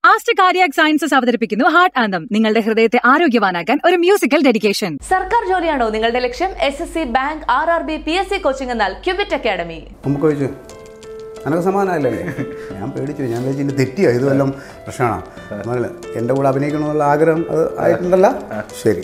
Aster cardiac sciences അവതരിപ്പിക്കുന്നു heart anthem നിങ്ങളുടെ ഹൃദയത്തെ ആരോഗ്യവാനാക്കാൻ ഒരു മ്യൂസിക്കൽ ഡെഡിക്കേഷൻ സർക്കാർ ജോലിയാണോ നിങ്ങളുടെ ലക്ഷ്യം S S C bank R R B P S C coaching എന്നാൽ ക്യൂബിറ്റ് അക്കാഡമി നമുക്ക് ചോദിച്ചു അനക്ക് സമാനമല്ലേ ഞാൻ പേടിച്ചു ഞാൻ വിചാരിച്ചു ഇനി തെറ്റിയോ ഇത് വല്ലതും പ്രശ്നമാണോ നമ്മള് എൻ്റെ കൂടെ അഭിനയിക്കണമെന്നുള്ള ആഗ്രഹം അത് ആയിട്ടുണ്ടല്ല ശരി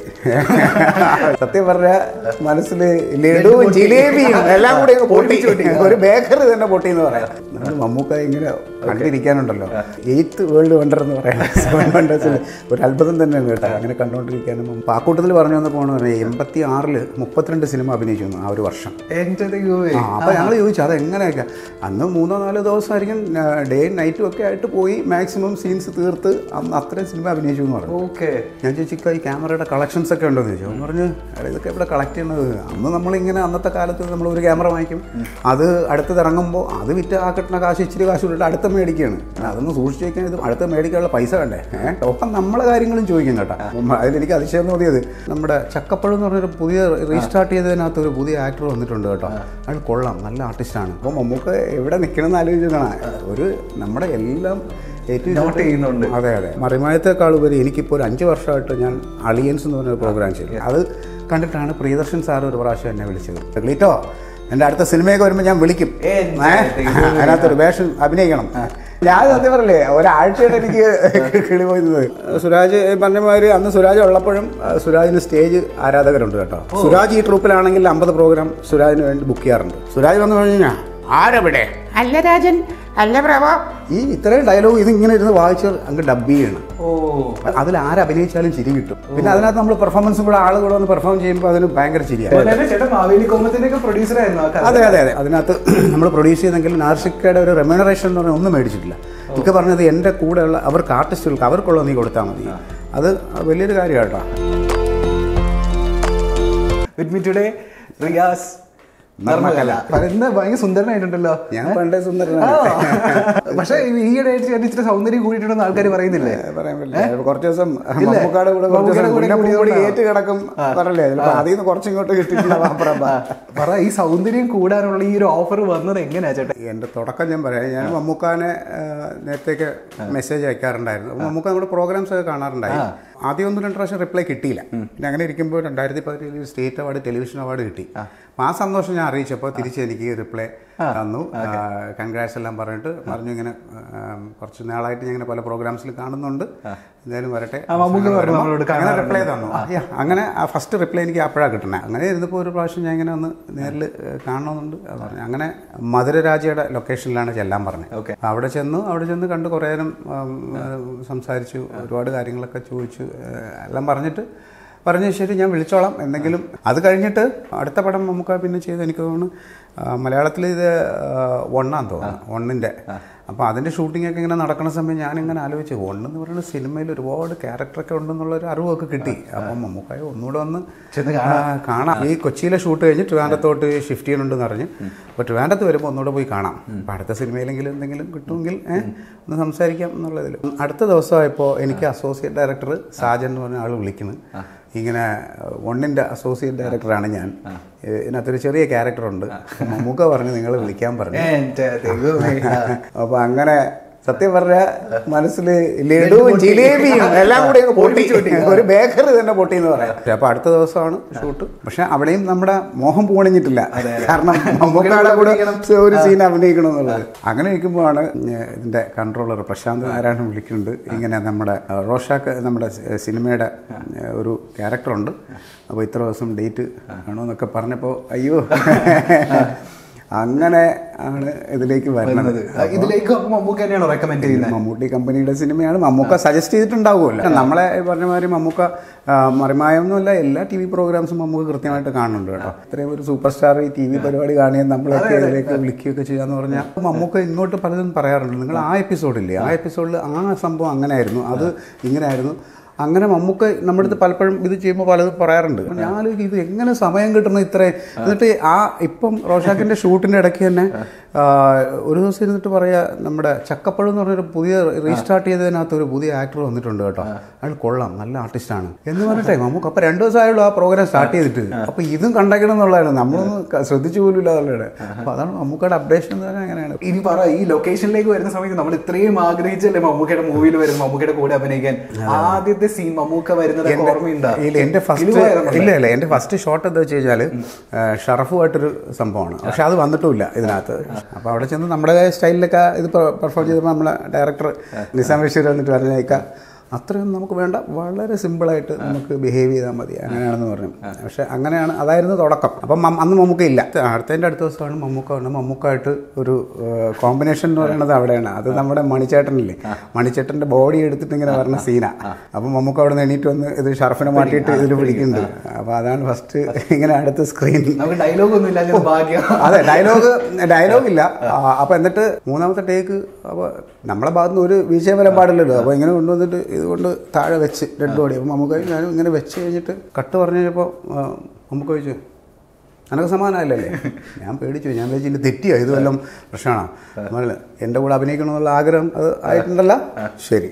സത്യം പറഞ്ഞ മനസ്സിൽ ലഡുവും ജിലേബിയും എല്ലാം കൂടി അങ്ങ് പൊട്ടി ഒരു ബേക്കറി തന്നെ പൊട്ടി എന്ന് പറയാം നമ്മൾ മമ്മൂക്ക ഇങ്ങനെ കണ്ടിരിക്കാനുണ്ടല്ലോ എയ്ത്ത് വേൾഡ് വണ്ടർ എന്ന് പറയാം സെവൻ വണ്ടേഴ്സിൽ ഒരു അത്ഭുതം തന്നെയാണ് കേട്ടോ അങ്ങനെ കണ്ടുകൊണ്ടിരിക്കാനും അപ്പോൾ ആ കൂട്ടത്തിൽ പറഞ്ഞു വന്ന പോകണമെന്ന് പറഞ്ഞാൽ എൺപത്തി ആറില് മുപ്പത്തിരണ്ട് സിനിമ അഭിനയിച്ചു ആ ഒരു വർഷം എന്റെ ദൈവമേ ആ അപ്പോൾ ഞങ്ങൾ ചോദിച്ചു അത് എങ്ങനെയൊക്കെ അന്ന് മൂന്നോ നാലോ ദിവസമായിരിക്കും ഡേ നൈറ്റും ഒക്കെ ആയിട്ട് പോയി മാക്സിമം സീൻസ് തീർത്ത് അന്ന് അത്രയും സിനിമ അഭിനയിച്ചു എന്ന് പറഞ്ഞു ഓക്കെ ഞാൻ ചോദിച്ചു ഈ ക്യാമറയുടെ കളക്ഷൻസ് ഒക്കെ ഉണ്ടോ എന്ന് ചോദിച്ചു അവൻ പറഞ്ഞു "എടാ, ഇതൊക്കെ ഇവിടെ കളക്ട് ചെയ്യണത് അന്ന് നമ്മളിങ്ങനെ അന്നത്തെ കാലത്ത് നമ്മൾ ഒരു ക്യാമറ വാങ്ങിക്കും അത് അടുത്തത് ഇറങ്ങുമ്പോൾ അത് വിറ്റ് ആ കിട്ടുന്ന കാശ് ഇച്ചിരി കാശ് വിട്ടിട്ട് അടുത്ത മേടിക്കുകയാണ് പിന്നെ അതൊന്ന് സൂക്ഷിച്ച് വയ്ക്കാൻ ഇത് അടുത്ത മേടിക്കാനുള്ള പൈസ വേണ്ടേ ഏഹ് ഒപ്പം നമ്മളെ കാര്യങ്ങളും ചോദിക്കും കേട്ടോ അപ്പം അതിലെനിക്ക് അതിശയം തോന്നിയത് നമ്മുടെ ചക്കപ്പഴം എന്ന് പറഞ്ഞൊരു പുതിയ റീസ്റ്റാർട്ട് ചെയ്തതിനകത്ത് ഒരു പുതിയ ആക്ടർ വന്നിട്ടുണ്ട് കേട്ടോ അയാൾ കൊള്ളാം നല്ല ആർട്ടിസ്റ്റാണ് അപ്പോൾ നമുക്ക് എവിടെ നിൽക്കണമെന്ന് ആലോചിച്ചതാണ് ഒരു നമ്മുടെ എല്ലാം ഏറ്റവും Note ചെയ്യുന്നുണ്ട്. അതെ അതെ മറിമായത്തെക്കാൾ ഉപരി എനിക്കിപ്പോൾ ഒരു അഞ്ച് വർഷമായിട്ട് ഞാൻ അളിയൻസ് എന്ന് പറഞ്ഞൊരു പ്രോഗ്രാം ചെയ്തു അത് കണ്ടിട്ടാണ് പ്രിയദർശൻ സാർ ഒരു പ്രാവശ്യം എന്നെ വിളിച്ചത് ക്ലീറ്റോ എൻ്റെ അടുത്ത സിനിമയൊക്കെ വരുമ്പോൾ ഞാൻ വിളിക്കും എൻ്റെ ഏ? ദൈവമേ. അതിനകത്തൊരു വേഷം അഭിനയിക്കണം ഞാൻ സത്യം പറയില്ലേ ഒരാഴ്ചയുടെ എനിക്ക് കിളി പോയിരുന്നത് സുരാജ് പറഞ്ഞ മാതിരി അന്ന് സുരാജ് ഉള്ളപ്പോഴും ആ, സുരാജിന് സ്റ്റേജ് ആരാധകരുണ്ട് കേട്ടോ സുരാജ് ഈ ട്രൂപ്പിലാണെങ്കിൽ അമ്പത് പ്രോഗ്രാം സുരാജിന് വേണ്ടി ബുക്ക് ചെയ്യാറുണ്ട് സുരാജ് വന്നു കഴിഞ്ഞാൽ ആരെവിടെ അല്ല രാജൻ അല്ല പ്രഭ ഈ ഇത്രയും ഡയലോഗ് ഇത് ഇങ്ങനെ ഇരുന്ന് വായിച്ച് അങ്ങ് ഡബ് ചെയ്യണം ഓ അതിൽ ആരഭിനയിച്ചാലും ചിരി കിട്ടും പിന്നെ അതിനകത്ത് നമ്മൾ പെർഫോമൻസും കൂടെ ആളുകൾ വന്ന് പെർഫോം ചെയ്യുമ്പോൾ അതിന് ഭയങ്കര ചിരിയാണ് അതുപോലെ തന്നെ ചേട്ടൻ മാവേലി കോമത്തിന്റെ ഒക്കെ പ്രൊഡ്യൂസർ ആയിരുന്നു ആ കാലത്ത്. അതെ അതെ അതെ അതിനകത്ത് നമ്മൾ പ്രൊഡ്യൂസ് ചെയ്തെങ്കിൽ നാർഷിക്കയുടെ ഒരു റെമ്യൂണറേഷൻ എന്ന് പറഞ്ഞാൽ ഒന്നും മേടിച്ചിട്ടില്ല ഇതൊക്കെ പറഞ്ഞത് എൻ്റെ കൂടെയുള്ള അവർക്ക് ആർട്ടിസ്റ്റുകൾക്ക് അവർക്കുള്ള നീ കൊടുത്താൽ മതി അത് വലിയൊരു കാര്യമാണ് കേട്ടോ വിത്ത് മീ ടുഡേ റിയാസ് നർമ്മകല. പറയുന്ന ഭയങ്കര സുന്ദരനായിട്ടുണ്ടല്ലോ ഞാൻ പണ്ടേ സുന്ദരനാണ് പക്ഷെ ഈയിടെ ആയിട്ട് ചേട്ടൻ ഇച്ചിരി സൗന്ദര്യം കൂടിയിട്ടുണ്ടെന്ന് ആൾക്കാർ പറയുന്നില്ലേ പറയാൻ പറ്റില്ല കുറച്ച് ദിവസം മമ്മൂക്കാടെ കൂടെ കുറച്ച് മമ്മൂക്കയുടെ ദിവസം കൂടെ മുന്നേ കൂടി കൂടിയതുകൊണ്ടാ. ഏറ്റ് കിടക്കും പറഞ്ഞല്ലേ ചിലപ്പോൾ അതിൽ നിന്ന് കുറച്ചിങ്ങോട്ട് കിട്ടിയിട്ടില്ല അപ്പുറം പറ ഈ സൗന്ദര്യം കൂടാനുള്ള ഈ ഒരു ഓഫർ വന്നത് എങ്ങനെയാ ചേട്ടൻ എൻ്റെ തുടക്കം ഞാൻ പറയാം ഞാൻ മമ്മൂക്കാനെ ആ, നേരത്തേക്ക് മെസ്സേജ് അയക്കാറുണ്ടായിരുന്നു അപ്പോൾ മമ്മൂക്ക നമ്മുടെ പ്രോഗ്രാംസ് ഒക്കെ കാണാറുണ്ടായി ആദ്യം ഒന്ന് രണ്ട് പ്രാവശ്യം റിപ്ലൈ കിട്ടിയില്ല പിന്നെ അങ്ങനെ ഇരിക്കുമ്പോൾ രണ്ടായിരത്തി പതിനേഴിൽ സ്റ്റേറ്റ് അവാർഡ് ടെലിവിഷൻ അവാർഡ് കിട്ടി അപ്പോൾ ആ സന്തോഷം ഞാൻ അറിയിച്ചപ്പോൾ തിരിച്ച് എനിക്ക് റിപ്ലൈ തന്നു കൺഗ്രാറ്റ്സ് എല്ലാം പറഞ്ഞിട്ട് പറഞ്ഞു ഇങ്ങനെ ആ, കുറച്ച് നാളായിട്ട് ഞാൻ ഇങ്ങനെ പല പ്രോഗ്രാംസിൽ കാണുന്നുണ്ട് എന്തായാലും വരട്ടെ ആ, മമ്മൂക്ക അവസാനം പറഞ്ഞു വരുമ്പോൾ നമ്മളോട് അങ്ങനെ കാണാറുണ്ട്. റിപ്ലൈ തന്നു Yeah, അങ്ങനെ ആ ഫസ്റ്റ് റിപ്ലൈ എനിക്ക് അപ്പോഴാണ് കിട്ടണേ അങ്ങനെ ഇരുന്നപ്പോൾ ഒരു പ്രാവശ്യം ഞാൻ ഇങ്ങനെ ഒന്ന് നേരിൽ കാണണമെന്നുണ്ട് അത് പറഞ്ഞു അങ്ങനെ മധുരരാജയുടെ ലൊക്കേഷനിലാണ് ചെല്ലാൻ പറഞ്ഞത് Okay. അപ്പോൾ അവിടെ ചെന്നു അവിടെ ചെന്ന് കണ്ട് കുറേ നേരം ഉം, ഉം, സംസാരിച്ചു ഒരുപാട് കാര്യങ്ങളൊക്കെ ചോദിച്ചു ഏഹ്, എല്ലാം പറഞ്ഞിട്ട് പറഞ്ഞു ശരി ഞാൻ വിളിച്ചോളാം എന്തെങ്കിലും അത് കഴിഞ്ഞിട്ട് അടുത്ത പടം നമുക്ക് പിന്നെ ചെയ്ത് എനിക്ക് തോന്നുന്നു ആ, മലയാളത്തിൽ ഇത് ഒണ്ണാന്ന് തോന്നുന്നു ഒന്നിൻ്റെ അപ്പോൾ അതിൻ്റെ ഷൂട്ടിംഗ് ഒക്കെ ഇങ്ങനെ നടക്കുന്ന സമയം ഞാനിങ്ങനെ ആലോചിച്ചു ഒന്നെന്ന് പറയുന്ന സിനിമയിൽ ഒരുപാട് ക്യാരക്ടറൊക്കെ ഉണ്ടെന്നുള്ള ഒരു അറിവൊക്കെ കിട്ടി അപ്പം മമ്മൂക്കായ ഒന്നുകൂടെ ഒന്ന് ചെന്ന് ആ, കാണാം ഈ കൊച്ചിയിലെ ഷൂട്ട് കഴിഞ്ഞ് ട്രിവാൻഡത്തോട്ട് ഷിഫ്റ്റ് ചെയ്യണുണ്ടെന്ന് അറിഞ്ഞ് അപ്പോൾ ട്രിവാൻഡത്ത് വരുമ്പോൾ ഒന്നുകൂടെ പോയി കാണാം അപ്പോൾ അടുത്ത സിനിമയിലെങ്കിലും എന്തെങ്കിലും കിട്ടുമെങ്കിൽ ഏ, ഒന്ന് സംസാരിക്കാം എന്നുള്ളതിൽ അടുത്ത ദിവസമായപ്പോൾ എനിക്ക് അസോസിയേറ്റ് ഡയറക്ടർ സാജൻ എന്ന് പറഞ്ഞ ആൾ വിളിക്കുന്നു ഇങ്ങനെ ഒന്നിൻ്റെ അസോസിയേറ്റ് ഡയറക്ടറാണ് ഞാൻ ഏ, ഇതിനകത്തൊരു ചെറിയ ക്യാരക്ടറുണ്ട് മമ്മൂക്ക പറഞ്ഞു നിങ്ങൾ വിളിക്കാൻ പറഞ്ഞു എന്റെ ദൈവമേ അപ്പോൾ അങ്ങനെ സത്യം പറഞ്ഞ മനസ്സിൽ ലഡുവും ജിലേബിയും എല്ലാം കൂടി അങ്ങ് പൊട്ടി ഒരു ബേക്കറി തന്നെ പൊട്ടി എന്ന് പറയാം അപ്പൊ അടുത്ത ദിവസമാണ് ഷൂട്ട് പക്ഷെ അവിടെയും നമ്മുടെ മോഹം പൂണിഞ്ഞിട്ടില്ല കാരണം മമ്മൂക്കയുടെ കൂടെ ഒരു സീൻ അഭിനയിക്കണം എന്നുള്ളത് അങ്ങനെ ഇരിക്കുമ്പോഴാണ് ഇതിന്റെ കൺട്രോളർ പ്രശാന്ത് നാരായണൻ വിളിക്കുന്നുണ്ട് ഇങ്ങനെ നമ്മുടെ അഹ്, റോഷാക്ക് നമ്മുടെ സി- സിനിമയുടെ അഹ്, ഒരു ക്യാരക്ടറുണ്ട് അപ്പോൾ ഇത്ര ദിവസം ഡേറ്റ് വേണമെന്നൊക്കെ പറഞ്ഞപ്പോൾ അയ്യോ അങ്ങനെ ആണ് ഇതിലേക്ക് വരുന്നത് ഇതിലേക്ക് അപ്പൊ മമ്മൂക്ക തന്നെയാണോ റെക്കമെൻഡ് ചെയ്യുന്നത് മമ്മൂട്ടി കമ്പനിയുടെ സിനിമയാണ് മമ്മൂക്ക സജസ്റ്റ് ചെയ്തിട്ടുണ്ടാവുമല്ലോ നമ്മളെ ഈ പറഞ്ഞ മാതിരി മമ്മൂക്ക ആ, മറിമായൊന്നുമല്ല എല്ലാ ടി വി പ്രോഗ്രാംസും മമ്മൂക്ക കൃത്യമായിട്ട് കാണുന്നുണ്ട് കേട്ടോ ഇത്രയും ഒരു സൂപ്പർ സ്റ്റാർ ഈ ടി വി പരിപാടി കാണുകയും നമ്മളൊക്കെ ഇതിലേക്ക് വിളിക്കുകയൊക്കെ ചെയ്യാന്ന് പറഞ്ഞാൽ മമ്മൂക്ക ഇങ്ങോട്ട് പലതും പറയാറുണ്ട് നിങ്ങൾ ആ എപ്പിസോഡില്ലേ ആ എപ്പിസോഡിൽ ആ സംഭവം അങ്ങനെ ആയിരുന്നു അത് ഇങ്ങനെ ആയിരുന്നു അങ്ങനെ മമ്മൂക്ക നമ്മുടെ അടുത്ത് പലപ്പോഴും ഇത് ചെയ്യുമ്പോൾ പലതും പറയാറുണ്ട് ഞാൻ ആലോചിക്കും ഇത് എങ്ങനെ സമയം കിട്ടണം ഇത്രയും എന്നിട്ട് ആ ഇപ്പം റോഷാക്കിന്റെ ഷൂട്ടിന്റെ ഇടയ്ക്ക് തന്നെ ആ, ഒരു ദിവസം ഇരുന്നിട്ട് പറയാ നമ്മുടെ ചക്കപ്പഴം എന്ന് പറഞ്ഞൊരു പുതിയ റീസ്റ്റാർട്ട് ചെയ്തതിനകത്ത് ഒരു പുതിയ ആക്ടർ വന്നിട്ടുണ്ട് കേട്ടോ അയാൾ കൊള്ളാം നല്ല ആർട്ടിസ്റ്റാണ് എന്ന് പറഞ്ഞിട്ടേ നമുക്ക് അപ്പം രണ്ടു ദിവസമായുള്ളൂ ആ പ്രോഗ്രാം സ്റ്റാർട്ട് ചെയ്തിട്ട് അപ്പം ഇതും കണ്ടേക്കണം എന്നുള്ളതാണ് നമ്മളൊന്നും ക- ശ്രദ്ധിച്ചു പോലും ഇല്ല എന്നുള്ളതാണ് അപ്പം അതാണ് മമ്മൂക്കയുടെ അപ്ഡേഷൻ എന്ന് പറഞ്ഞാൽ അങ്ങനെയാണ് ഇനി പറ ഈ ലൊക്കേഷനിലേക്ക് വരുന്ന സമയത്ത് നമ്മൾ ഇത്രയും ആഗ്രഹിച്ചല്ലേ മമ്മൂക്കയുടെ മൂവിയിൽ വരുന്ന മമ്മൂക്കയുടെ കൂടെ അഭിനയിക്കാൻ ആദ്യത്തെ സീൻ മമ്മൂക്ക വരുന്നത് ഓർമ്മയുണ്ടോ ഇല്ല എന്റെ ഫസ്റ്റ് കിലുവായിരുന്നല്ലോ. ഇല്ല ഇല്ല എന്റെ ഫസ്റ്റ് ഷോട്ട് എന്താ വെച്ച് കഴിഞ്ഞാൽ ഷറഫുമായിട്ടൊരു സംഭവമാണ് പക്ഷെ അത് വന്നിട്ടുമില്ല ഇതിനകത്ത് അപ്പോൾ അവിടെ ചെന്ന് നമ്മുടെ സ്റ്റൈലിലൊക്കെ ഇത് പെർഫോം ചെയ്തപ്പോൾ നമ്മളെ ഡയറക്ടർ നിസാം ബഷീർ വന്നിട്ട് പറഞ്ഞേക്കാം അത്രയും നമുക്ക് വേണ്ട വളരെ സിമ്പിളായിട്ട് നമുക്ക് ബിഹേവ് ചെയ്താൽ മതി അങ്ങനെയാണെന്ന് പറഞ്ഞു പക്ഷെ അങ്ങനെയാണ് അതായിരുന്നു തുടക്കം അപ്പം മം- അന്ന് മമ്മൂക്ക ഇല്ല അടുത്തതിൻ്റെ അടുത്ത ദിവസമാണ് മമ്മൂക്ക വന്നത് മമ്മൂക്കായിട്ട് ഒരു കോമ്പിനേഷൻ എന്ന് പറയുന്നത് അവിടെയാണ് അത് നമ്മുടെ മണിച്ചേട്ടനില്ലേ മണിച്ചേട്ടൻ്റെ ബോഡി എടുത്തിട്ട് ഇങ്ങനെ പറഞ്ഞ സീനാ അപ്പം മമ്മൂക്ക അവിടെ നിന്ന് എണീറ്റ് വന്ന് ഇത് ഷർഫിനെ മാറ്റിയിട്ട് ഇതിൽ പിടിക്കുന്നുണ്ട് അപ്പോൾ അതാണ് ഫസ്റ്റ് ഇങ്ങനെ അടുത്ത സ്ക്രീൻ നമുക്ക് ഡയലോഗ് ഒന്നും ഇല്ല ഭാഗ്യം അതെ ഡയലോഗ് ഡയലോഗ് ഇല്ല ആ, അപ്പൊ എന്നിട്ട് മൂന്നാമത്തെ ടേക്ക് അപ്പൊ നമ്മളെ ഭാഗത്ത് നിന്ന് ഒരു വീഴ്ച വരാൻ പാടില്ലല്ലോ അപ്പൊ ഇങ്ങനെ കൊണ്ടുവന്നിട്ട് ഇതുകൊണ്ട് താഴെ വെച്ച് രണ്ട് കോടി അപ്പം നമുക്ക് ഞാനും ഇങ്ങനെ വെച്ച് കഴിഞ്ഞിട്ട് കട്ട് പറഞ്ഞു കഴിഞ്ഞപ്പോൾ നമുക്ക് ചോദിച്ചു അനക്ക് സമാനമല്ലല്ലേ ഞാൻ പേടിച്ചു ഞാൻ വിചാരിച്ചു ഇനി തെറ്റിയോ ഇത് വല്ലതും പ്രശ്നമാണോ നമ്മള് എൻ്റെ കൂടെ അഭിനയിക്കണമെന്നുള്ള ആഗ്രഹം അത് ആയിട്ടുണ്ടല്ല ശരി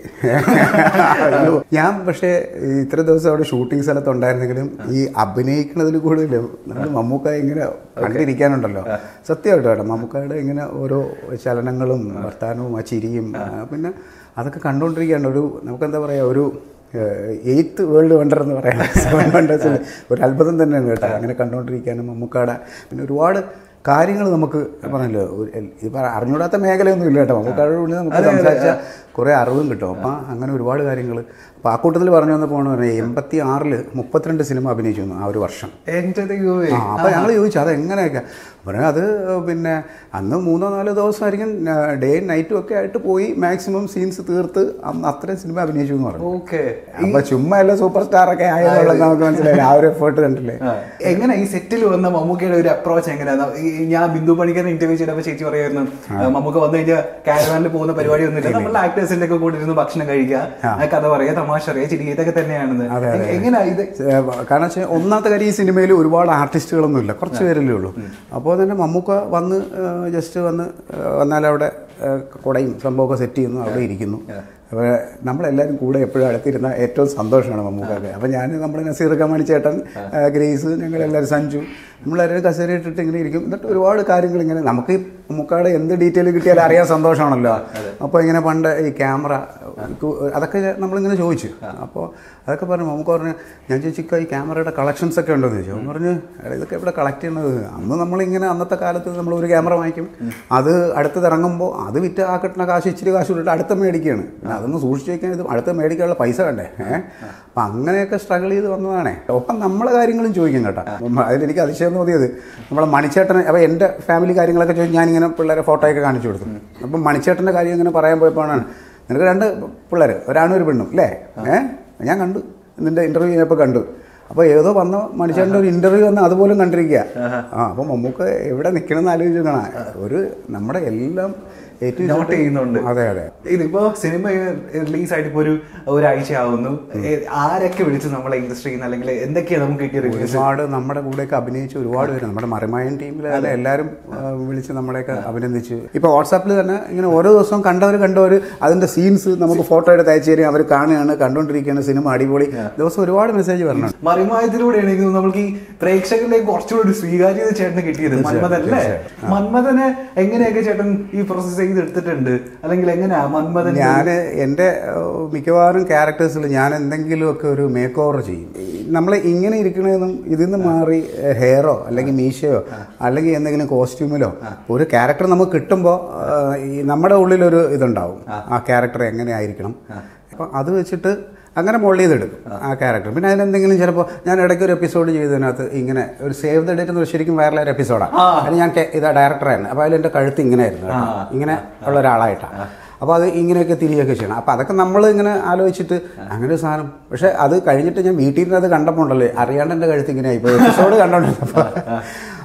അയ്യോ. ഞാൻ പക്ഷേ ഈ ഇത്ര ദിവസം അവിടെ ഷൂട്ടിംഗ് സ്ഥലത്ത് ഉണ്ടായിരുന്നെങ്കിലും ഈ അഭിനയിക്കുന്നതിൽ കൂടുതലും നമ്മൾ മമ്മൂക്ക ഇങ്ങനെ കണ്ടിരിക്കാനുണ്ടല്ലോ സത്യമായിട്ട് കേട്ടോ മമ്മൂക്കയുടെ ഇങ്ങനെ ഓരോ ചലനങ്ങളും വർത്തമാനവും ആ ചിരിയും ആ, പിന്നെ അതൊക്കെ കണ്ടുകൊണ്ടിരിക്കുകയാണ് ഒരു നമുക്കെന്താ പറയുക ഒരു എയ്ത്ത് വേൾഡ് വണ്ടർ എന്ന് പറയാം സെവൻ വണ്ടേഴ്സിൽ ഒരു അത്ഭുതം തന്നെയാണ് കേട്ടോ അങ്ങനെ കണ്ടുകൊണ്ടിരിക്കാനും മമ്മൂക്കാടെ പിന്നെ ഒരുപാട് കാര്യങ്ങൾ നമുക്ക് പറഞ്ഞല്ലോ ഒരു എൽ- ഈ പറ അറിഞ്ഞൂടാത്ത മേഖലയൊന്നും ഇല്ല കേട്ടോ മമ്മൂക്കാട് കൂടി നമുക്ക് സംസാരിച്ച കുറേ അറിവും കിട്ടും അപ്പം അങ്ങനെ ഒരുപാട് കാര്യങ്ങൾ അപ്പോൾ ആ കൂട്ടത്തിൽ പറഞ്ഞു വന്നപ്പോൾ പറഞ്ഞാൽ എൺപത്തി ആറിൽ മുപ്പത്തിരണ്ട് സിനിമ അഭിനയിച്ചു വന്നു ആ ഒരു വർഷം എന്റെ ദൈവമേ ആ അപ്പോൾ ഞങ്ങൾ ചോദിച്ചു അത് എങ്ങനെയൊക്കെ പറഞ്ഞു അത് പിന്നെ അന്ന് മൂന്നോ നാലോ ദിവസമായിരിക്കും ഡേ നൈറ്റും ഒക്കെ ആയിട്ട് പോയി മാക്സിമം സീൻസ് തീർത്ത് അന്ന് അത്രയും സിനിമ അഭിനയിച്ചു എന്ന് പറഞ്ഞു ഓക്കെ അപ്പൊ ചുമ്മാ അല്ല സൂപ്പർ സ്റ്റാർ ഒക്കെ ആയതുള്ളത് നമുക്ക് മനസ്സിലായില്ല ആ ഒരു എഫേർട്ട് കണ്ടില്ലേ എങ്ങനെ ഈ സെറ്റിൽ വന്ന മമ്മൂക്കയുടെ ഒരു അപ്രോച്ച് എങ്ങനെയാണ് ഈ ഞാൻ ബിന്ദു പണിക്കർ ഇന്റർവ്യൂ ചെയ്തപ്പോൾ ചേച്ചി പറയായിരുന്നു മമ്മൂക്ക വന്നു കഴിഞ്ഞാൽ കാരവാനിൽ പോകുന്ന പരിപാടി ഒന്നുമില്ല നമ്മളുടെ ആക്ടേഴ്സിന്റെ ഒക്കെ കൂടെ ഇരുന്ന് ഭക്ഷണം കഴിക്കുക ആ കഥ പറയാ തമാശ അറിയാ ചിരി ഇതൊക്കെ തന്നെയാണെന്ന് എങ്ങനെയാ ഇത് ഏ, കാരണം വെച്ചാൽ ഒന്നാമത്തെ കാര്യം ഈ സിനിമയിൽ ഒരുപാട് ആർട്ടിസ്റ്റുകളൊന്നും ഇല്ല കുറച്ച് പേരല്ലേ ഉള്ളൂ അപ്പോൾ തന്നെ മമ്മൂക്ക വന്ന് ജസ്റ്റ് വന്ന് ഏ, വന്നാൽ അവിടെ ഏ, കുടയും സംഭവമൊക്കെ സെറ്റ് ചെയ്യുന്നു അവിടെ ഇരിക്കുന്നു അപ്പോൾ നമ്മളെല്ലാവരും കൂടെ എപ്പോഴും അടുത്തിരുന്ന ഏറ്റവും സന്തോഷമാണ് മമ്മൂക്കൊക്കെ അപ്പോൾ ഞാൻ നമ്മുടെ നസീർ കമാണി ചേട്ടൻ ഏ, ഗ്രേസ് ഞങ്ങളെല്ലാവരും സഞ്ജു നമ്മളെല്ലാവരും കസേര ഇട്ടിട്ട് ഇങ്ങനെ ഇരിക്കും എന്നിട്ട് ഒരുപാട് കാര്യങ്ങൾ ഇങ്ങനെ നമുക്ക് ഈ മമ്മൂക്കയുടെ എന്ത് ഡീറ്റെയിൽ കിട്ടിയാലും അറിയാൻ സന്തോഷമാണല്ലോ അപ്പോൾ ഇങ്ങനെ പണ്ട് ഈ ക്യാമറ അതൊക്കെ നമ്മളിങ്ങനെ ചോദിച്ചു അപ്പോൾ അതൊക്കെ പറഞ്ഞു നമുക്ക് പറഞ്ഞു ഞാൻ ചോദിച്ചിക്ക ഈ ക്യാമറയുടെ കളക്ഷൻസ് ഒക്കെ ഉണ്ടോ എന്ന് ചോദിച്ചു അവൻ പറഞ്ഞു "എടാ, ഇതൊക്കെ ഇവിടെ കളക്ട് ചെയ്യണത് അന്ന് നമ്മളിങ്ങനെ അന്നത്തെ കാലത്ത് നമ്മൾ ഒരു ക്യാമറ വാങ്ങിക്കും അത് അടുത്തത് ഇറങ്ങുമ്പോൾ അത് വിറ്റ് ആ കിട്ടുന്ന കാശ് ഇച്ചിരി കാശ് ഇട്ടിട്ട് അടുത്ത മേടിക്കുകയാണ് പിന്നെ അതൊന്ന് സൂക്ഷിച്ച് വയ്ക്കാൻ ഇത് അടുത്ത മേടിക്കാനുള്ള പൈസ വേണ്ടേ ഏഹ് അപ്പം അങ്ങനെയൊക്കെ സ്ട്രഗിൾ ചെയ്ത് വന്നതാണേ ഒപ്പം നമ്മളെ കാര്യങ്ങളും ചോദിക്കും കേട്ടോ അപ്പം അതിലെനിക്ക് അതിശയം തോന്നിയത് നമ്മളെ മണിച്ചേട്ടന് അപ്പോൾ എൻ്റെ ഫാമിലി കാര്യങ്ങളൊക്കെ ചോദിച്ച് ഞാനിങ്ങനെ പിള്ളേരെ ഫോട്ടോയൊക്കെ കാണിച്ചു കൊടുത്തു അപ്പം മണിച്ചേട്ടൻ്റെ കാര്യം ഇങ്ങനെ പറയാൻ പോയപ്പോഴാണ് നിനക്ക് രണ്ട് പിള്ളേർ ഒരാണും ഒരു പെണ്ണും അല്ലേ ഏഹ് ഞാൻ കണ്ടു നിന്റെ ഇന്റർവ്യൂ ചെയ്തപ്പോൾ കണ്ടു അപ്പോൾ ഏതോ വന്ന മനുഷ്യൻ്റെ ഒരു ഇന്റർവ്യൂ വന്ന് അതുപോലും കണ്ടിരിക്കുക ആ അപ്പം മമ്മൂക്ക് എവിടെ നിൽക്കണം എന്ന് ആലോചിച്ച് നോക്കണം ഒരു നമ്മുടെ എല്ലാം ഏറ്റവും നോട്ട് ചെയ്യുന്നുണ്ട് അതെ അതെ ഇതിപ്പോ സിനിമ റിലീസ് ആയിട്ട് ഇപ്പൊ ഒരു ഒരാഴ്ച ആവുന്നു ഏ, ആരൊക്കെ വിളിച്ചു നമ്മളെ ഇൻഡസ്ട്രിയിൽ നിന്ന് അല്ലെങ്കിൽ എന്തൊക്കെയാ നമുക്ക് കിട്ടിയ റിവ്യൂസ് ഒരുപാട് നമ്മുടെ കൂടെയൊക്കെ അഭിനയിച്ച ഒരുപാട് പേര് നമ്മുടെ മറിമായൻ ടീമിലെ എല്ലാവരും ആ, വിളിച്ച് നമ്മളെയൊക്കെ അഭിനന്ദിച്ചു ഇപ്പോൾ വാട്സാപ്പിൽ തന്നെ ഇങ്ങനെ ഓരോ ദിവസവും കണ്ടവർ കണ്ടവർ അതിൻ്റെ സീൻസ് നമുക്ക് ഫോട്ടോ എടുത്ത് അയച്ചു തരും അവർ കാണുകയാണ് കണ്ടുകൊണ്ടിരിക്കുകയാണ് സിനിമ അടിപൊളി ദിവസം ഒരുപാട് മെസ്സേജ് വരണം മറിമായത്തിലൂടെയാണ് എനിക്ക് തോന്നുന്നു നമുക്ക് ഈ പ്രേക്ഷകരിലേക്ക് കുറച്ചുകൂടി ഒരു സ്വീകാര്യത ചേട്ടന് കിട്ടിയത് മന്മഥൻ അല്ലേ മന്മഥനെ എങ്ങനെയൊക്കെ ചേട്ടൻ ഈ പ്രോസസ് ചെയ്ത് എടുത്തിട്ടുണ്ട് അല്ലെങ്കിൽ എങ്ങനെയാ മന്മഥൻ ഞാൻ എൻ്റെ ഏഹ്, മിക്കവാറും ക്യാരക്ടേഴ്സിൽ ഞാൻ എന്തെങ്കിലുമൊക്കെ ഒരു മേക്ക് ഓവർ ചെയ്യും നമ്മൾ ഇങ്ങനെ ഇരിക്കണതെന്നും ഇതിൽ നിന്ന് മാറി ഹെയറോ അല്ലെങ്കിൽ മീശയോ അല്ലെങ്കിൽ എന്തെങ്കിലും കോസ്റ്റ്യൂമിലോ ഒരു ക്യാരക്ടർ നമുക്ക് കിട്ടുമ്പോൾ ഈ നമ്മുടെ ഉള്ളിലൊരു ഇതുണ്ടാവും ആ ക്യാരക്ടർ എങ്ങനെ ആയിരിക്കണം അപ്പം അത് വെച്ചിട്ട് അങ്ങനെ മോൾഡ് ചെയ്തെടുക്കും ആ ക്യാരക്ടർ പിന്നെ അതിനെന്തെങ്കിലും ചിലപ്പോൾ ഞാൻ ഇടയ്ക്ക് ഒരു എപ്പിസോഡ് ചെയ്തതിനകത്ത് ഇങ്ങനെ ഒരു സേവ് ദ ഡേറ്റ് എന്ന് ശരിക്കും വൈറലായ എപ്പിസോഡാണ് അതിന് ഞാൻ കെ- ഇതാ ഡയറക്ടറായിരുന്നു അപ്പോൾ അതിൽ എൻ്റെ കഴുത്ത് ഇങ്ങനെ ആയിരുന്നു കേട്ടോ. ഇങ്ങനെ ഉള്ള ഒരാളായിട്ടാണ് അപ്പോൾ അത് ഇങ്ങനെയൊക്കെ തിരികെയൊക്കെ ചെയ്യണം അപ്പോൾ അതൊക്കെ നമ്മൾ ഇങ്ങനെ ആലോചിച്ചിട്ട് അങ്ങനെ ഒരു സാധനം പക്ഷേ അത് കഴിഞ്ഞിട്ട് ഞാൻ വീട്ടിൽ നിന്ന് അത് കണ്ടപ്പോൾ ഉണ്ടല്ലോ അറിയാണ്ട് എൻ്റെ കഴുത്ത് ഇങ്ങനെ ആയിപ്പോയി എപ്പിസോഡ് കണ്ടോണ്ടിരുന്നപ്പോൾ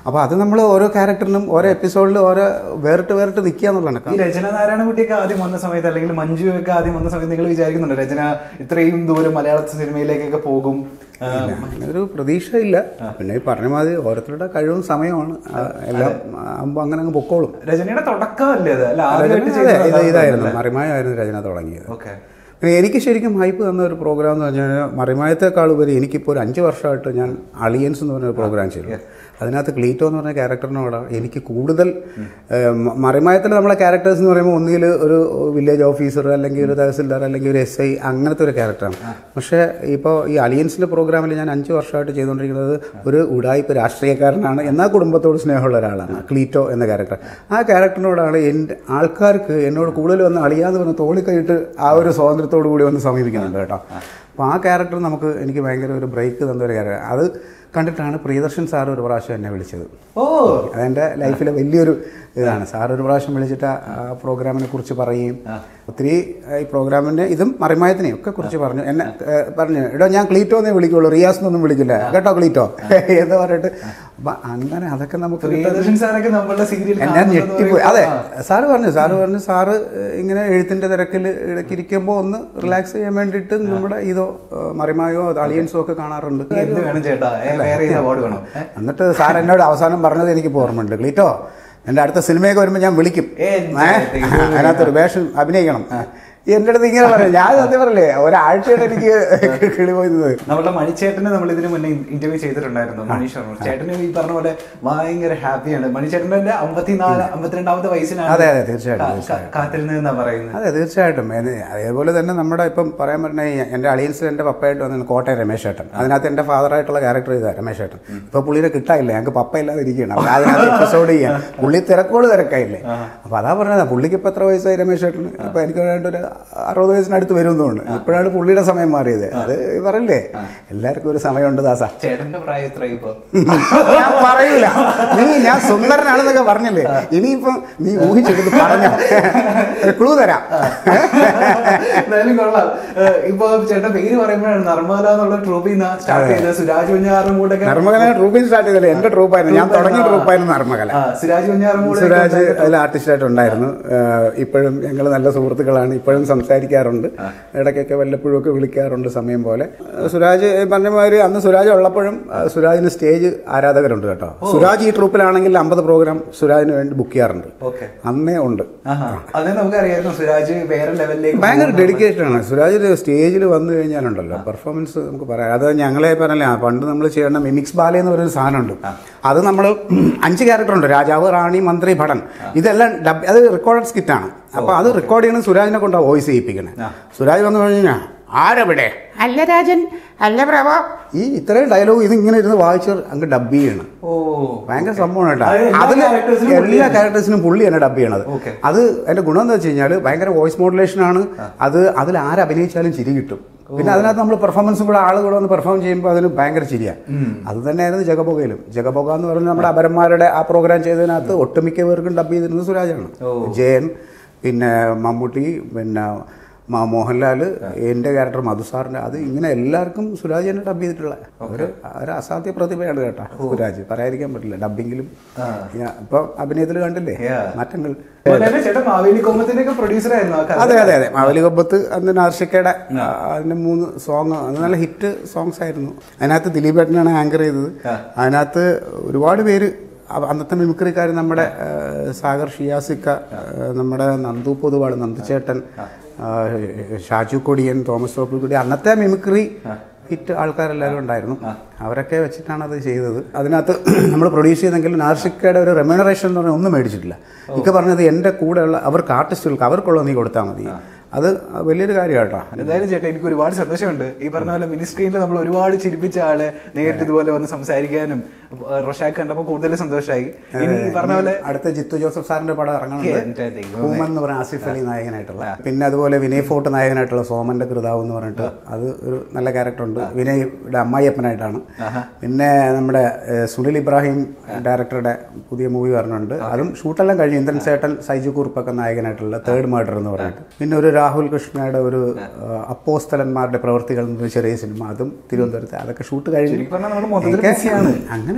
അപ്പോൾ അത് നമ്മൾ ഓരോ ക്യാരക്ടറിനും ഓരോ എപ്പിസോഡിൽ ഓരോ വേറിട്ട് വേറിട്ട് നിൽക്കുക എന്നുള്ളതാണ് ഈ രചന നാരായണകുട്ടിയൊക്കെ ആദ്യം വന്ന സമയത്ത് അല്ലെങ്കിൽ മഞ്ജു ഒക്കെ ആദ്യം വന്ന സമയത്ത് നിങ്ങൾ വിചാരിക്കുന്നുണ്ട് രചന ഇത്രയും ദൂരം മലയാള സിനിമയിലേക്കൊക്കെ പോകും ആ, അങ്ങനെ ഒരു പ്രതീക്ഷയില്ല പിന്നെ ഈ പറഞ്ഞ മാതിരി ഓരോരുത്തരുടെ കഴിവും സമയമാണ് ആ, എല്ലാം ആകുമ്പോൾ അങ്ങനെ അങ്ങ് പൊക്കോളും രചനയുടെ തുടക്കമല്ലേ അത് അല്ല ആദ്യമായിട്ട് രചന അതെ, ഇത് ചെയ്തത് ഇതായിരുന്നു മറിമായായിരുന്നു രചന തുടങ്ങിയത് ഓക്കെ പിന്നെ എനിക്ക് ശരിക്കും ഹൈപ്പ് തന്ന ഒരു പ്രോഗ്രാം എന്ന് പറഞ്ഞാൽ മറിമായത്തെക്കാൾ ഉപരി എനിക്കിപ്പോൾ ഒരു അഞ്ച് വർഷമായിട്ട് ഞാൻ അളിയൻസ് എന്ന് പറഞ്ഞ ഒരു പ്രോഗ്രാം ചെയ്തു അതിനകത്ത് ക്ലീറ്റോ എന്ന് പറഞ്ഞ ക്യാരക്ടറിനോട് എനിക്ക് കൂടുതൽ മറിമായത്തിൽ നമ്മളെ ക്യാരക്ടേഴ്സ് എന്ന് പറയുമ്പോൾ ഒന്നുകിൽ ഒരു വില്ലേജ് ഓഫീസർ അല്ലെങ്കിൽ ഒരു തഹസിൽദാർ അല്ലെങ്കിൽ ഒരു എസ് ഐ അങ്ങനത്തെ ഒരു ക്യാരക്ടറാണ് പക്ഷേ ഇപ്പോൾ ഈ അലിയൻസിൻ്റെ പ്രോഗ്രാമിൽ ഞാൻ അഞ്ച് വർഷമായിട്ട് ചെയ്തുകൊണ്ടിരിക്കുന്നത് ഒരു ഉടായ്പ രാഷ്ട്രീയക്കാരനാണ് എന്നാൽ കുടുംബത്തോട് സ്നേഹമുള്ള ഒരാളാണ് ക്ലീറ്റോ എന്ന ക്യാരക്ടർ ആ ക്യാരക്ടറിനോടാണ് എൻ്റെ ആൾക്കാർക്ക് എന്നോട് കൂടുതൽ വന്ന് അളിയാന്ന് പറഞ്ഞ് തോളിക്കൈയിട്ട് ആ ഒരു സ്വാതന്ത്ര്യത്തോടു കൂടി വന്ന് സമീപിക്കുന്നുണ്ട് കേട്ടോ അപ്പോൾ ആ ക്യാരക്ടർ നമുക്ക് എനിക്ക് ഭയങ്കര ഒരു ബ്രേക്ക് തന്ന ഒരു ക്യാരക്ടർ അത് കണ്ടിട്ടാണ് പ്രിയദർശൻ സാർ ഒരു പ്രാവശ്യം എന്നെ വിളിച്ചത് ഓ അതെൻ്റെ ലൈഫിലെ വലിയൊരു ഇതാണ് സാർ ഒരു പ്രാവശ്യം വിളിച്ചിട്ട് ആ പ്രോഗ്രാമിനെ കുറിച്ച് പറയുകയും ഒത്തിരി ഏഹ്, ഈ പ്രോഗ്രാമിൻ്റെ ഇതും മറിമായത്തിനെയും ഒക്കെ കുറിച്ച് പറഞ്ഞു എന്നെ ഏഹ്, പറഞ്ഞു എടോ ഞാൻ ക്ലീറ്റോ എന്നേ വിളിക്കുള്ളൂ റിയാസ് എന്നൊന്നും വിളിക്കില്ല കേട്ടോ ക്ലീറ്റോ എന്ന് പറഞ്ഞിട്ട് അപ്പം അങ്ങനെ അതൊക്കെ നമുക്ക് കിട്ടുന്ന- പ്രിയദർശൻ സാറൊക്കെ നമ്മളുടെ സീരിയൽ ഞാൻ ഞെട്ടിപ്പോയി അതെ സാറ് പറഞ്ഞു സാറ് പറഞ്ഞു സാറ് ഏഹ്, ഇങ്ങനെ എഴുത്തിന്റെ തിരക്കിൽ ഇടയ്ക്ക് ഇരിക്കുമ്പോൾ ഒന്ന് റിലാക്സ് ചെയ്യാൻ വേണ്ടിയിട്ട് നമ്മുടെ ഇതോ ഏഹ്, മറിമായോ അളിയൻസോ ഒക്കെ കാണാറുണ്ട് എന്ത് വേണം ചേട്ടാ ഏ, വേറെ ഏത് അവാർഡ് വേണം ഏ? എന്നിട്ട് സാർ എന്നോട് അവസാനം പറഞ്ഞത് എനിക്ക് ഇപ്പോൾ ഓർമ്മയുണ്ട് ക്ലീറ്റോ എൻ്റെ അടുത്ത സിനിമയൊക്കെ വരുമ്പോൾ ഞാൻ വിളിക്കും ഏ, ഏ? അതിനകത്തൊരു വേഷം അഭിനയിക്കണം എൻ്റെ അടുത്ത് ഇങ്ങനെ പറഞ്ഞു ഞാൻ സത്യം പറയല്ലേ ഒരാഴ്ചയായിട്ട് എനിക്ക് കിളി പോയിരുന്നത് നമ്മളുടെ മണിച്ചേട്ടനെ നമ്മൾ ഇതിന് മുന്നേ ഇന്റർവ്യൂ ചെയ്തിട്ടുണ്ടായിരുന്നു മണി ശർമ്മ ചേട്ടന് ഈ പറഞ്ഞ പോലെ ഭയങ്കര ഹാപ്പിയാണ് മണിച്ചേട്ടന്റെ അമ്പത്തിനാല് അമ്പത്തിരണ്ടാമത്തെ വയസ്സിലാണ് അതെ, അതെ, തീർച്ചയായിട്ടും, കാ- തീർച്ചയായിട്ടും. കാത്തിരുന്ന് എന്നാ പറയുന്നത് അതെ തീർച്ചയായിട്ടും എന്നെ- അതേപോലെ തന്നെ നമ്മുടെ ഇപ്പം പറയാൻ പറഞ്ഞ എൻ്റെ അളിയൻസിൽ എൻ്റെ പപ്പയായിട്ട് വന്ന കോട്ടയം രമേശ് ഏട്ടൻ അതിനകത്ത് എൻ്റെ ഫാദറായിട്ടുള്ള ക്യാരക്ടർ ചെയ്ത രമേശ് ഏട്ടൻ ഇപ്പോൾ പുള്ളിനെ കിട്ടാനില്ല ഞങ്ങൾക്ക് പപ്പ ഇല്ലാതെ ഇരിക്കുകയാണ് അപ്പോൾ അതിനകത്ത് എപ്പിസോഡ് ചെയ്യാൻ പുള്ളി തിരക്കോട് തിരക്കായില്ലേ അപ്പോൾ അതാ പറഞ്ഞത് പുള്ളിക്ക് ഇപ്പോൾ എത്ര വയസ്സായി രമേശ് ഏട്ടന് ഇപ്പോൾ എനിക്ക് വേണ്ട ഒരു അറുപത് വയസ്സിനടുത്ത് വരും തോന്നുന്നു ഇപ്പോഴാണ് പുള്ളിയുടെ സമയം മാറിയത് അത് പറയില്ലേ എല്ലാവർക്കും ഒരു സമയമുണ്ട് ദാസ ചേട്ടന്റെ പ്രായം എത്ര ഇപ്പൊ ഞാൻ പറയൂല നീ ഞാൻ സുന്ദരനാണെന്നൊക്കെ പറഞ്ഞില്ലേ ഇനിയിപ്പം നീ ഊഹിച്ചെടുത്ത് പറഞ്ഞ ക്ലൂ തരാം എന്തായാലും കൊള്ളാം ഏഹ് ഇപ്പൊ ചേട്ടൻ പേര് പറയുമ്പോഴാണ് നർമ്മല എന്നുള്ള ട്രൂപ്പിൽ നിന്ന് സ്റ്റാർട്ട് ചെയ്തത് സുരാജ് കുഞ്ഞാറും കൂടെ നർമ്മകല ട്രൂപ്പിൽ സ്റ്റാർട്ട് ചെയ്തല്ലേ എന്റെ ട്രൂപ്പായിരുന്നു ഞാൻ തുടങ്ങിയ ട്രൂപ്പായിരുന്നു നർമ്മകല സുരാജ് കുഞ്ഞാറും കൂടെ സുരാജ് അതിൽ ആർട്ടിസ്റ്റായിട്ട് ഉണ്ടായിരുന്നു ആഹ് ഇപ്പോഴും ഞങ്ങൾ നല്ല സുഹൃത്തുക്കളാണ് ഇപ്പോഴും സംസാരിക്കാറുണ്ട് ഇടയ്ക്കൊക്കെ വല്ലപ്പോഴും ഒക്കെ വിളിക്കാറുണ്ട് സമയം പോലെ ആഹ് സുരാജ് പറഞ്ഞ മാതിരി അന്ന് സുരാജ് ഉള്ളപ്പോഴും ആഹ് സുരാജിന് സ്റ്റേജ് ആരാധകരുണ്ട് കേട്ടോ സുരാജ് ഈ ട്രൂപ്പിലാണെങ്കിൽ അമ്പത് പ്രോഗ്രാം സുരാജിന് വേണ്ടി ബുക്ക് ചെയ്യാറുണ്ട് ഓക്കെ അന്നേ ഉണ്ട് ആഹാ അത് നമുക്കറിയായിരുന്നു സുരാജ് വേറെ ലെവലിലേക്ക് ഭയങ്കര ഡെഡിക്കേറ്റഡ് ആണ് സുരാജ് സ്റ്റേജിൽ വന്നു കഴിഞ്ഞാലുണ്ടല്ലോ പെർഫോമൻസ് നമുക്ക് പറയാം അത് ഞങ്ങളെ പറഞ്ഞല്ലേ ആ പണ്ട് നമ്മൾ ചെയ്യണ മിമിക്സ് ബാല എന്ന് പറയുന്ന സാധനമുണ്ട് അത് നമ്മൾ അഞ്ച് ക്യാരക്ടർ ഉണ്ട് രാജാവ് റാണി മന്ത്രി ഭടൻ ഇതെല്ലാം ഡബ് അത് റെക്കോർഡഡ് സ്കിറ്റാണ് അപ്പൊ അത് റെക്കോർഡ് ചെയ്യണ സുരാജിനെ കൊണ്ടാണ് വോയിസ് ചെയ്യിപ്പിക്കണേ സുരാജ് വന്നു കഴിഞ്ഞാൽ ആരെവിടെ അല്ല രാജൻ അല്ല പ്രഭു ഈ ഇത്രയും ഡയലോഗ് ഇത് ഇങ്ങനെ ഇരുന്ന് വായിച്ച് അങ്ങ് ഡബ് ചെയ്യണം ഓ ഭയങ്കര സംഭവമാണ് കേട്ടോ അത് എല്ലാ അതിൽ characters-നും എല്ലാ പുള്ളിയാണ്. ക്യാരക്ടേഴ്സിനും പുള്ളിയാണ് ഡബ് ചെയ്യണത് Okay. അത് അതിന്റെ ഗുണം എന്താ വെച്ച് കഴിഞ്ഞാൽ ഭയങ്കര വോയിസ് മോഡുലേഷൻ ആണ് അത് അതിൽ ആരഭിനയിച്ചാലും ചിരി കിട്ടും പിന്നെ അതിനകത്ത് നമ്മൾ പെർഫോമൻസും കൂടെ ആൾ കൂടെ വന്ന് പെർഫോം ചെയ്യുമ്പോൾ അതിന് ഭയങ്കര ചിരിയാണ് അത് തന്നെയായിരുന്നു ജഗബൊഗയിലും ജഗബൊഗ എന്ന് പറയുന്നത് നമ്മുടെ അപരന്മാരുടെ ആ പ്രോഗ്രാം ചെയ്തതിനകത്ത് ഒട്ടുമിക്ക പേർക്കും ഡബ് ചെയ്തിരുന്നത് സുരാജാണ് ജയൻ പിന്നെ മമ്മൂട്ടി പിന്നെ മ- മോഹൻലാൽ എൻ്റെ ക്യാരക്ടർ മധുസാറിൻ്റെ അത് ഇങ്ങനെ എല്ലാവർക്കും സുരാജ് തന്നെ ഡബ് ചെയ്തിട്ടുള്ള ഒരു ഒരു അസാധ്യ പ്രതിഭയാണ് കേട്ടോ സുരാജ് പറയാതിരിക്കാൻ പറ്റില്ല ഡബിങ്ങിലും ഇപ്പൊ അഭിനയത്തിൽ കണ്ടില്ലേ Yeah. മാറ്റങ്ങൾ അതുപോലെ തന്നെ ചേട്ടൻ മാവേലി കോമത്തിന്റെ ഒക്കെ പ്രൊഡ്യൂസർ ആയിരുന്നു ആ കഥ. അതെ അതെ അതെ മാവലി കൊമ്പത്ത് അന്ന് നാർഷിക്കയുടെ അതിന്റെ മൂന്ന് സോങ് അത് നല്ല ഹിറ്റ് സോങ്സ് ആയിരുന്നു അതിനകത്ത് ദിലീപ് ഏട്ടനാണ് ആങ്കർ ചെയ്തത് അതിനകത്ത് ഒരുപാട് പേര് അവ- അന്നത്തെ മിമിക്രിക്കാർ നമ്മുടെ ആ, സാഗർ ഷിയാസിക്ക ആ, നമ്മുടെ നന്ദു പൊതുവാൾ നന്ദുചേട്ടൻ ആ, ഷാജു കൊടിയൻ തോമസ് തോപ്പിൽക്കുടി അന്നത്തെ മിമിക്രി ഹിറ്റ് ആൾക്കാരെല്ലാവരും ഉണ്ടായിരുന്നു അവരൊക്കെ വെച്ചിട്ടാണ് അത് ചെയ്തത് അതിനകത്ത് നമ്മൾ പ്രൊഡ്യൂസ് ചെയ്തെങ്കിലും നാർഷിക്കയുടെ ഒരു റെമ്യൂണറേഷൻ എന്ന് പറഞ്ഞാൽ ഒന്നും മേടിച്ചിട്ടില്ല ഇക്ക പറഞ്ഞത് എൻ്റെ കൂടെയുള്ള അവർക്ക് ആർട്ടിസ്റ്റുകൾക്ക് അവർക്കുള്ളത് നീ കൊടുത്താൽ മതി അത് വലിയൊരു കാര്യമാട്ടോ എന്തായാലും ചേട്ടാ എനിക്ക് ഒരുപാട് സന്തോഷമുണ്ട് ഈ പറഞ്ഞ പോലെ മിനിസ്ക്രീനിൽ നമ്മൾ ഒരുപാട് ചിരിപ്പിച്ച ആളെ നേരിട്ട് ഇതുപോലെ വന്ന് സംസാരിക്കാനും ഏഹ് റൊഷാക്ക് കണ്ടപ്പോൾ കൂടുതൽ സന്തോഷമായി ഇനി ഈ പറഞ്ഞ പോലെ അടുത്ത ജിത്തു ജോസഫ് സാറിന്റെ പടം എന്റെ ഇറങ്ങുന്നുണ്ട് ദൈവമേ. ഹൂമൻ എന്ന് പറഞ്ഞ ആസിഫ് അലി നായകനായിട്ടുള്ള പിന്നെ അതുപോലെ വിനയ് ഫോർട്ട് നായകനായിട്ടുള്ള സോമന്റെ കൃതാവ് എന്ന് പറഞ്ഞിട്ട് അത് ഒരു നല്ല ക്യാരക്ടർ ഉണ്ട് വിനയുടെ അമ്മായിയപ്പനായിട്ടാണ് പിന്നെ നമ്മുടെ ഏഹ്, സുനിൽ ഇബ്രാഹിം ഡയറക്ടറുടെ പുതിയ മൂവി പറഞ്ഞിട്ടുണ്ട് അതും ഷൂട്ടെല്ലാം കഴിഞ്ഞു ഇന്ദ്രൻ സേട്ടൻ സൈജു കുറുപ്പൊക്കെ നായകനായിട്ടുള്ള തേർഡ് മർഡർ എന്ന് പറഞ്ഞിട്ട് പിന്നെ ഒരു രാഹുൽ കൃഷ്ണയുടെ ഒരു ഏഹ്, അപ്പോസ്തലന്മാരുടെ പ്രവർത്തികൾ എന്നൊരു ചെറിയ സിനിമ അതും തിരുവനന്തപുരത്ത് അതൊക്കെ ഷൂട്ട് കഴിഞ്ഞു ശരിക്കും പറഞ്ഞാൽ നമ്മള് മൊത്തത്തിൽ എനിക്ക് busy ആണ്. അങ്ങനെയല്ല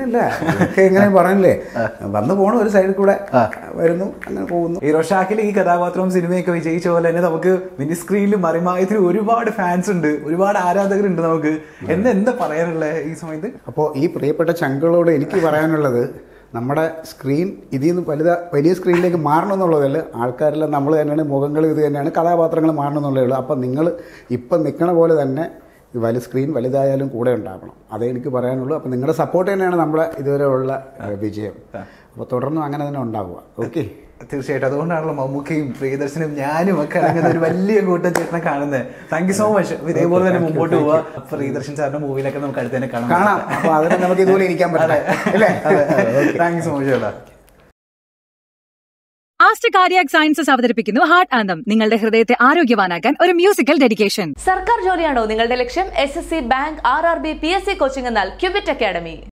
അങ്ങനെയല്ല ഇതൊക്കെ എങ്ങനെ പറഞ്ഞില്ലേ വന്നു പോണു ഒരു സൈഡിൽ കൂടെ വരുന്നു അങ്ങനെ പോകുന്നു ഈ റൊഷാക്കിൽ ഈ കഥാപാത്രവും സിനിമയൊക്കെ വിജയിച്ച പോലെ തന്നെ നമുക്ക് മിനി സ്ക്രീനിൽ മറിമായത്തിൽ ഒരുപാട് ഫാൻസ് ഉണ്ട് ഒരുപാട് ആരാധകരുണ്ട് നമുക്ക് എന്താ എന്താ പറയാനുള്ളത് ഈ സമയത്ത് അപ്പോൾ ഈ പ്രിയപ്പെട്ട ചങ്കുകളോട് എനിക്ക് പറയാനുള്ളത് നമ്മുടെ സ്ക്രീൻ ഇതിൽ നിന്ന് വലുത വലിയ സ്ക്രീനിലേക്ക് മാറണം എന്നുള്ളതല്ല ആൾക്കാരെല്ലാം നമ്മൾ തന്നെയാണ് മുഖങ്ങൾ ഇത് തന്നെയാണ് കഥാപാത്രങ്ങൾ മാറണം എന്നുള്ളതേ ഉള്ളൂ അപ്പം നിങ്ങൾ ഇപ്പം നിൽക്കണ പോലെ തന്നെ ഈ വലിയ സ്ക്രീൻ വലുതായാലും കൂടെ ഉണ്ടാവണം അതേ എനിക്ക് പറയാനുള്ളൂ അപ്പം നിങ്ങളുടെ സപ്പോർട്ട് തന്നെയാണ് നമ്മുടെ ഇതുവരെ ഉള്ള ഏഹ്, വിജയം അപ്പോൾ തുടർന്നും അങ്ങനെ തന്നെ ഉണ്ടാവുക ഓക്കെ തീർച്ചയായിട്ടും അതുകൊണ്ടാണല്ലോ മമ്മൂക്കയും പ്രിയദർശനും ഞാനും ഒക്കെ അടങ്ങുന്ന ഒരു വലിയ കൂട്ടം ചേട്ടനെ കാണുന്നത് താങ്ക് യു സോ മച്ച് ഇതേപോലെ തന്നെ മുമ്പോട്ട് പോവാ പ്രിയദർശൻ സാറിന്റെ മൂവിയിലൊക്കെ നമുക്ക് അടുത്ത് തന്നെ കാണാം കാണാം അപ്പോൾ അതിന് നമുക്ക് ഇതുപോലെ ഇരിക്കാൻ പറ്റേ അല്ലേ താങ്ക് യു സോ മച്ച് ചേട്ടാ ആസ്റ്റർ കാർഡിയാക് സയൻസസ് അവതരിപ്പിക്കുന്നു ഹാർട്ട് ആന്തം നിങ്ങളുടെ ഹൃദയത്തെ ആരോഗ്യവാനാക്കാൻ ഒരു മ്യൂസിക്കൽ ഡെഡിക്കേഷൻ സർക്കാർ ജോലിയാണോ നിങ്ങളുടെ ലക്ഷ്യം S S C bank R R B P S C coaching എന്നാൽ ക്യൂബിറ്റ് അക്കാഡമി